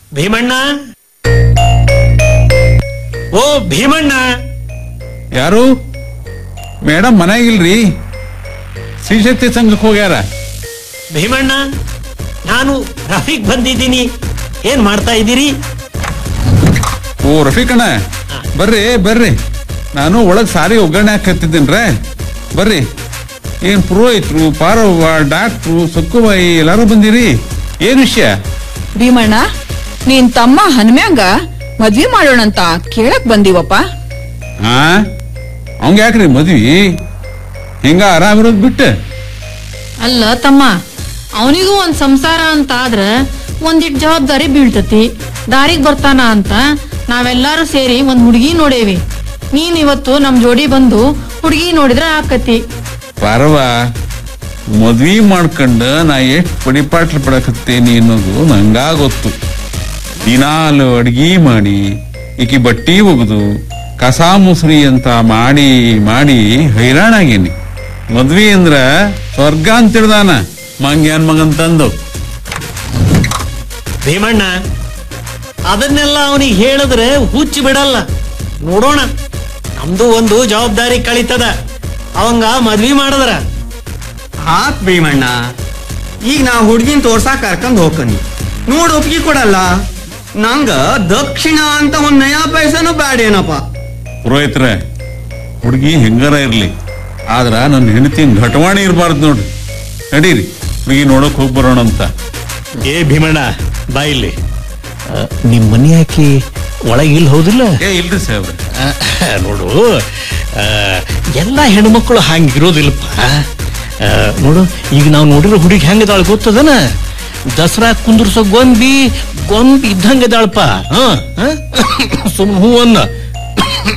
ಭೀಮಣ್ಣ ಓ ಭೀಮಣ್ಣ ಯಾರು ಮೇಡಮ್ ಮನೆಯಾಗಿಲ್ರಿ ಶ್ರೀಶಕ್ತಿ ಸಂಘಕ್ಕೆ ಹೋಗ್ಯಾರ ಭೀಮಣ್ಣ ನಾನು ರಫೀಕ್ ಬಂದಿದ್ದೀನಿ ಏನ್ ಮಾಡ್ತಾ ಇದ್ದೀರಿ ಓ ರಫೀಕಣ್ಣ ಬರ್ರಿ ಬರ್ರಿ ನಾನು ಒಳಗ್ ಸಾರಿ ಒಗ್ಗರಣೆ ಹಾಕತ್ತಿದ್ದೇನ್ರೆ ಬರ್ರಿ ಏನ್ ಪುರೋಹಿತ್ರು ಪಾರವ್ವ ಡಾಕ್ಟ್ರು ಸಕ್ಕುಬಾಯಿ ಎಲ್ಲಾರು ಬಂದಿರಿ ಏನ್ ವಿಷಯ ಭೀಮಣ್ಣ ನೀನ್ ತಮ್ಮ ಹನುಮ್ಯಾಂಗ ಮದ್ವಿ ಮಾಡೋಣಂತ ಕೇಳಕ್ ಬಂದಿವಪ್ಪ ಹಾ ಅವಂಗ ಯಾಕ್ರಿ ಮದ್ವಿ ಹಿಂಗ ಆರಾಮಿರೋದ್ ಬಿಟ್ಟು ಅಲ್ಲ ತಮ್ಮ ಅವನಿಗೂ ಒಂದ್ ಸಂಸಾರ ಅಂತ ಆದ್ರ ಒಂದಿಟ್ ಜವಾಬ್ದಾರಿ ಬೀಳ್ತತಿ ದಾರಿಗ್ ಬರ್ತಾನ ಅಂತ ನಾವೆಲ್ಲಾರು ಸೇರಿ ಒಂದ್ ಹುಡುಗಿ ನೋಡೇವಿ ನೀನ್ ಇವತ್ತು ನಮ್ ಜೋಡಿ ಬಂದು ಹುಡುಗಿ ನೋಡಿದ್ರ ಆಕತಿ ಪಾರವ ಮದ್ವಿ ಮಾಡ್ಕೊಂಡ ನಾ ಎಷ್ಟ್ ಪಡಿಪಾಟ್ಲ ಪಡಕತ್ತೇನಿ ಅನ್ನೋದು ನಂಗ ಗೊತ್ತು ದಿನಾಲು ಅಡ್ಗಿ ಮಾಡಿ ಈಕಿ ಬಟ್ಟಿ ಒಗದು ಕಸ ಮುಸ್ರಿ ಅಂತ ಮಾಡಿ ಮಾಡಿ ಹೈರಾಣಾಗೇನಿ ಮದ್ವಿ ಅಂದ್ರ ಸ್ವರ್ಗ ಅಂತ ತಿಳಿದಾನ ಮಂಗ್ಯಾನ್ ಮಗನ್ ತಂದು ಭೀಮಣ್ಣ ಅದನ್ನೆಲ್ಲ ಅವನಿಗೆ ಹೇಳಿದ್ರೆ ಹುಚ್ಚಿ ಬಿಡಲ್ಲ ನೋಡೋಣ ನಮ್ದು ಒಂದು ಜವಾಬ್ದಾರಿ ಕಳಿತದ ಅವಂಗ ಮದ್ವಿ ಮಾಡಿದ್ರ ಆತ್ ಭೀಮಣ್ಣ ಈಗ ನಾ ಹುಡ್ಗಿನ್ ತೋರ್ಸಾಕ್ ಕರ್ಕೊಂಡ್ ಹೋಗ್ಕನಿ ನೋಡ್ ಒಪ್ಪಿಗೆ ಕೊಡಲ್ಲ ನಂಗ ದಕ್ಷಿಣ ಅಂತ ಒಂದ್ ನಯಾ ಪೈಸನು ಬ್ಯಾಡೇನಪ್ಪ ಪುರೋಹಿತ್ರ ಹುಡುಗಿ ಹೆಂಗಾರ ಇರ್ಲಿ ಆದ್ರ ನನ್ನ ಹೆಂಡತಿನ ಘಟವಾಣಿ ಇರಬಾರ್ದು ನೋಡ್ರಿ ನಡೀರಿ ಹುಡುಗಿ ನೋಡಕ್ ಹೋಗಿ ಬರೋಣ ಅಂತ ಏ ಭೀಮಣ್ಣ ಬಾ ಇಲ್ಲಿ ಆ, ನಿಮ್ ಮನೆ ಹಾಕಿ ಒಳಗೆ ಇಲ್ಲಿ ಹೌದಿಲ್ಲ ಏ ಇಲ್ರಿ ಸಾಹೇಬ್ರೆ ಆ, ನೋಡು ಆ, ಎಲ್ಲ ಹೆಣ್ಮಕ್ಳು ಹಂಗಿರೋದಿಲ್ಲಪ್ಪ ಆ, ನೋಡು ಈಗ ನಾವು ನೋಡಿರೋ ಹುಡುಗಿ ಹೆಂಗದಾಳ ಗೊತ್ತದನ ದಸರಾ ಕುಂದ್ರಸೋ ಗೊಂಬಿ ಗೊಂಬಿ ಇದ್ದಂಗದಾಳಪ್ಪ ಹ ಸುಮ್ ಹೂ ಅನ್ನ